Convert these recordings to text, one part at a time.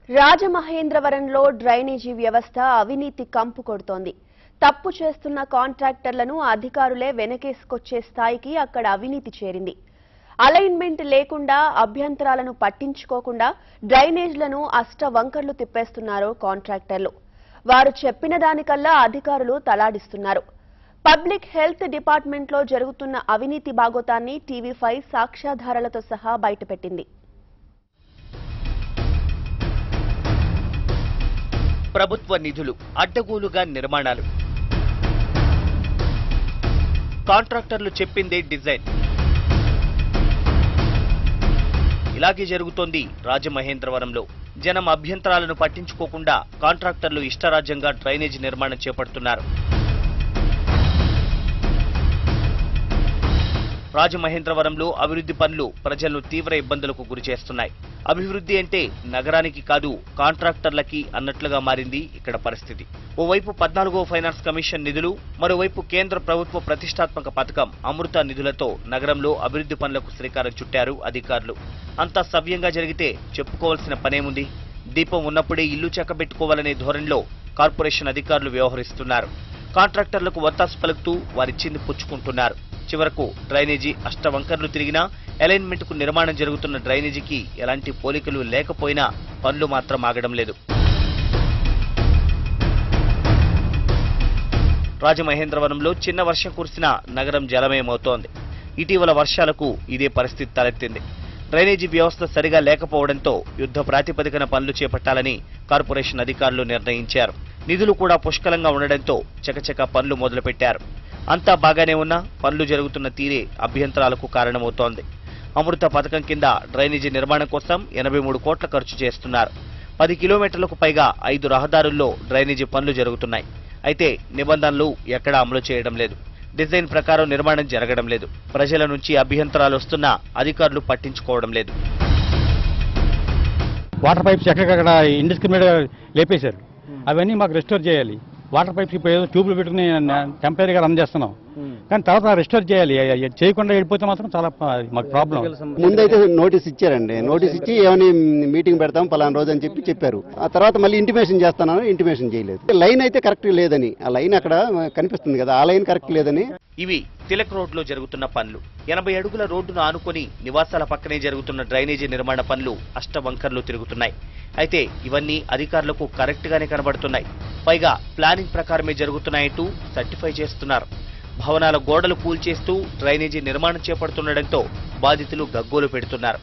రాజమహేంద్రవరంలో డ్రైనేజీ వ్యవస్థ అవినీతి కంపు కొడుతోంది తప్పు చేస్తున్న కాంట్రాక్టర్లను అధికారులే వెనకేసుకొచ్చే స్థాయికి అక్కడ అవినీతి చేరింది అలైన్మెంట్ లేకుండా అభ్యంతరాలను పట్టించుకోకుండా డ్రైనేజ్లను అష్టవంకర్లు తిప్పేస్తున్నారు కాంట్రాక్టర్లు వారు చెప్పిన దానికల్లా అధికారులు తలాడిస్తున్నారు పబ్లిక్ హెల్త్ డిపార్ట్మెంట్లో జరుగుతున్న అవినీతి బాగోతాన్ని టీవీ ఫైవ్ సాక్ష్యాధారాలతో సహా బయటపెట్టింది ప్రభుత్వ నిధులు అడ్డగోలుగా నిర్మాణాలు కాంట్రాక్టర్లు చెప్పిందే డిజైన్ ఇలాగే జరుగుతోంది రాజమహేంద్రవరంలో జనం అభ్యంతరాలను పట్టించుకోకుండా కాంట్రాక్టర్లు ఇష్టరాజ్యంగా డ్రైనేజీ నిర్మాణం చేపడుతున్నారు రాజమహేంద్రవరంలో అభివృద్ధి పనులు ప్రజలను తీవ్ర ఇబ్బందులకు గురి చేస్తున్నాయి అభివృద్ధి అంటే నగరానికి కాదు కాంట్రాక్టర్లకి అన్నట్లుగా మారింది ఇక్కడ పరిస్థితి ఓవైపు పద్నాలుగో ఫైనాన్స్ కమిషన్ నిధులు మరోవైపు కేంద్ర ప్రభుత్వ ప్రతిష్టాత్మక పథకం అమృత నిధులతో నగరంలో అభివృద్ధి పనులకు శ్రీకారం చుట్టారు అధికారులు అంతా సవ్యంగా జరిగితే చెప్పుకోవాల్సిన పనేముంది దీపం ఉన్నప్పుడే ఇల్లు చక్కబెట్టుకోవాలనే ధోరణిలో కార్పొరేషన్ అధికారులు వ్యవహరిస్తున్నారు కాంట్రాక్టర్లకు వత్తాసు పలుకుతూ వారిచ్చింది పుచ్చుకుంటున్నారు చివరకు డ్రైనేజీ అష్టవంకర్లు తిరిగినా అలైన్మెంట్ కు నిర్మాణం జరుగుతున్న డ్రైనేజీకి ఎలాంటి పోలికలు లేకపోయినా పనులు మాత్రం ఆగడం లేదు రాజమహేంద్రవరంలో చిన్న వర్షం కురిసినా నగరం జలమయమవుతోంది ఇటీవల వర్షాలకు ఇదే పరిస్థితి తలెత్తింది డ్రైనేజీ వ్యవస్థ సరిగా లేకపోవడంతో యుద్ధ ప్రాతిపదికన పనులు చేపట్టాలని కార్పొరేషన్ అధికారులు నిర్ణయించారు నిధులు కూడా పుష్కలంగా ఉండడంతో చకచక పనులు మొదలుపెట్టారు అంతా బాగానే ఉన్నా పనులు జరుగుతున్న తీరే అభ్యంతరాలకు కారణమవుతోంది అమృత పథకం కింద డ్రైనేజీ నిర్మాణం కోసం ఎనభై మూడు కోట్ల ఖర్చు చేస్తున్నారు పది కిలోమీటర్లకు పైగా ఐదు రహదారుల్లో డ్రైనేజీ పనులు జరుగుతున్నాయి అయితే నిబంధనలు ఎక్కడా అమలు చేయడం లేదు డిజైన్ ప్రకారం నిర్మాణం జరగడం లేదు ప్రజల నుంచి అభ్యంతరాలు వస్తున్నా అధికారులు పట్టించుకోవడం లేదు వాటర్ పైప్స్ ఎక్కడికక్కడ ఇండిస్క్రిమినేట్గా లేపేశారు అవన్నీ మాకు రెస్టోర్ చేయాలి వాటర్ పైప్స్ ఇప్పుడు ఏదో ట్యూబ్లు పెట్టుకుని టెంపరీగా రన్ చేస్తున్నాం కానీ తర్వాత రెస్టోర్ చేయాలి చేయకుండా వెళ్ళిపోతే మాత్రం చాలా ప- మాకు ప్రాబ్లం ముందైతే నోటీస్ ఇచ్చారండి నోటీస్ ఇచ్చి ఏమని మీటింగ్ పెడతాం పలానా రోజు అని చెప్పి చెప్పారు ఆ తర్వాత మళ్ళీ ఇంటిమేషన్ చేస్తానని ఇంటిమేషన్ చేయలేదు లైన్ అయితే కరెక్ట్ లేదని ఆ లైన్ అక్కడ కనిపిస్తుంది కదా ఆ లైన్ కరెక్ట్ లేదని ఇవి తిలక్ రోడ్లో జరుగుతున్న పనులు ఎనభై అడుగుల రోడ్డును ఆనుకొని నివాసాల పక్కనే జరుగుతున్న డ్రైనేజీ నిర్మాణ పనులు అష్టవంకర్లు తిరుగుతున్నాయి అయితే ఇవన్నీ అధికారులకు కరెక్ట్ గానే కనబడుతున్నాయి పైగా ప్లానింగ్ ప్రకారమే జరుగుతున్నాయంటూ సర్టిఫై చేస్తున్నారు భవనాల గోడలు కూల్చేస్తూ డ్రైనేజీ నిర్మాణం చేపడుతుండటంతో బాధితులు గగ్గోలు పెడుతున్నారు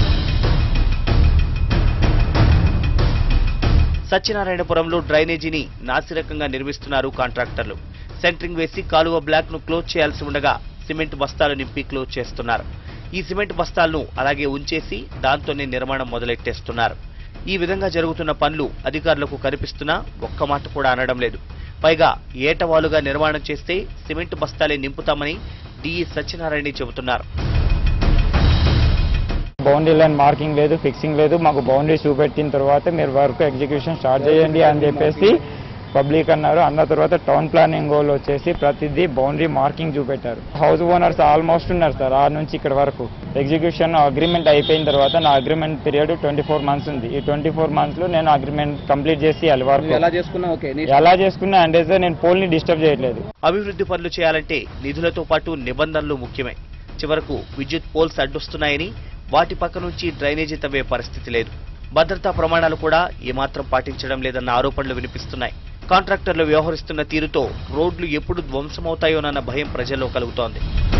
సత్యనారాయణపురంలో డ్రైనేజీని నాసిరకంగా నిర్మిస్తున్నారు కాంట్రాక్టర్లు సెంట్రింగ్ వేసి కాలువ బ్లాక్ ను క్లోజ్ చేయాల్సి ఉండగా సిమెంట్ బస్తాలు నింపి క్లోజ్ చేస్తున్నారు ఈ సిమెంట్ బస్తాలను అలాగే ఉంచేసి దాంతోనే నిర్మాణం మొదలెట్టేస్తున్నారు ఈ విధంగా జరుగుతున్న పనులు అధికారులకు కనిపిస్తున్నా ఒక్క మాట కూడా అనడం లేదు పైగా ఏటవాలుగా నిర్మాణం చేస్తే సిమెంట్ బస్తాలే నింపుతామని డిఈ సత్యనారాయణ చెబుతున్నారు బౌండరీ లైన్ మార్కింగ్ లేదు ఫిక్సింగ్ లేదు మాకు బౌండరీ చూపెట్టిన తర్వాత మీరు వర్క్ ఎగ్జిక్యూషన్ స్టార్ట్ చేయండి అని చెప్పేసి పబ్లిక్ అన్నారు అన్న తర్వాత టౌన్ ప్లానింగ్ గోల్ వచ్చేసి ప్రతిదీ బౌండరీ మార్కింగ్ చూపెట్టారు హౌస్ ఓనర్స్ ఆల్మోస్ట్ ఉన్నారు సార్ ఆ నుంచి ఇక్కడ వరకు ఎగ్జిక్యూషన్ అగ్రిమెంట్ అయిపోయిన తర్వాత నా agreement period twenty four months ఉంది ఈ ట్వంటీ ఫోర్ మంత్స్ లో నేను అగ్రిమెంట్ కంప్లీట్ చేసి వెళ్ళి వరకు ఎలా చేసుకున్నా ఓకే నీ ఎలా చేసుకున్నా అంటే సార్ నేను పోల్ని డిస్టర్బ్ చేయట్లేదు అభివృద్ధి పనులు చేయాలంటే నిధులతో పాటు నిబంధనలు ముఖ్యమే చివరకు విద్యుత్ పోల్స్ అడ్డొస్తున్నాయని వాటి పక్క నుంచి డ్రైనేజీ తవ్వే పరిస్థితి లేదు భద్రతా ప్రమాణాలు కూడా ఏమాత్రం పాటించడం లేదన్న ఆరోపణలు వినిపిస్తున్నాయి కాంట్రాక్టర్లు వ్యవహరిస్తున్న తీరుతో రోడ్లు ఎప్పుడు ధ్వంసమవుతాయోనన్న భయం ప్రజల్లో కలుగుతోంది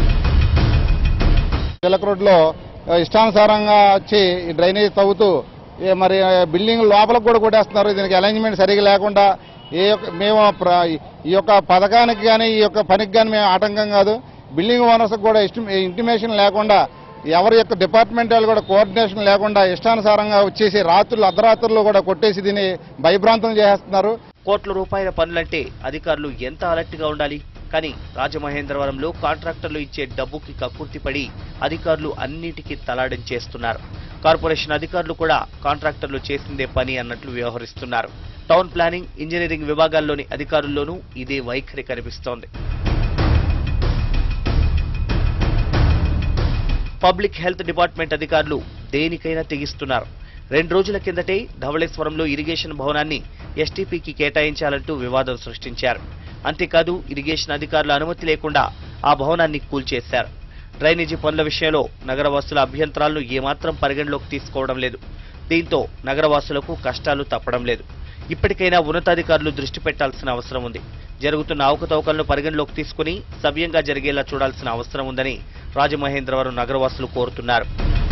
తిలక్ రోడ్లో ఆ, ఇష్టానుసారంగా వచ్చి ఈ డ్రైనేజ్ తవ్వుతూ ఏ మరి ఆ, బిల్డింగ్ లోపలికి కూడా కొట్టేస్తున్నారు దీనికి అలైన్మెంట్ సరిగా లేకుండా ఏ యొక్క మేము ప్ర- ఈ యొక్క పథకానికి కానీ ఈ యొక్క పనికి కానీ మేము ఆటంకం కాదు బిల్డింగ్ ఓనర్స్ కూడా ఇష్ట- ఇంటిమేషన్ లేకుండా ఎవరి యొక్క డిపార్ట్మెంట్ వాళ్ళు కూడా కోఆర్డినేషన్ లేకుండా ఇష్టానుసారంగా వచ్చేసి రాత్రులు అర్ధరాత్రులు కూడా కొట్టేసి దీన్ని భయభ్రాంతం చేసేస్తున్నారు కోట్ల రూపాయల పనులంటే అధికారులు ఎంత అలర్ట్ గా ఉండాలి కానీ రాజమహేంద్రవరంలో కాంట్రాక్టర్లు ఇచ్చే డబ్బుకి కక్కుర్తిపడి అధికారులు అన్నిటికీ తలాడించేస్తున్నారు కార్పొరేషన్ అధికారులు కూడా కాంట్రాక్టర్లు చేసిందే పని అన్నట్లు వ్యవహరిస్తున్నారు టౌన్ ప్లానింగ్ ఇంజనీరింగ్ విభాగాల్లోని అధికారుల్లోనూ ఇదే వైఖరి కనిపిస్తోంది పబ్లిక్ హెల్త్ డిపార్ట్మెంట్ అధికారులు దేనికైనా తెగిస్తున్నారు రెండు రోజుల కిందటే ధవళేశ్వరంలో ఇరిగేషన్ భవనాన్ని ఎస్టీపీకి కేటాయించాలంటూ వివాదం సృష్టించారు అంతేకాదు ఇరిగేషన్ అధికారుల అనుమతి లేకుండా ఆ భవనాన్ని కూల్చేశారు డ్రైనేజీ పనుల విషయంలో నగరవాసుల అభ్యంతరాలను ఏమాత్రం పరిగణలోకి తీసుకోవడం లేదు దీంతో నగరవాసులకు కష్టాలు తప్పడం లేదు ఇప్పటికైనా ఉన్నతాధికారులు దృష్టి పెట్టాల్సిన అవసరం ఉంది జరుగుతున్న అవకతవకలను పరిగణలోకి తీసుకుని సవ్యంగా జరిగేలా చూడాల్సిన అవసరం ఉందని రాజమహేంద్రవరం నగరవాసులు కోరుతున్నారు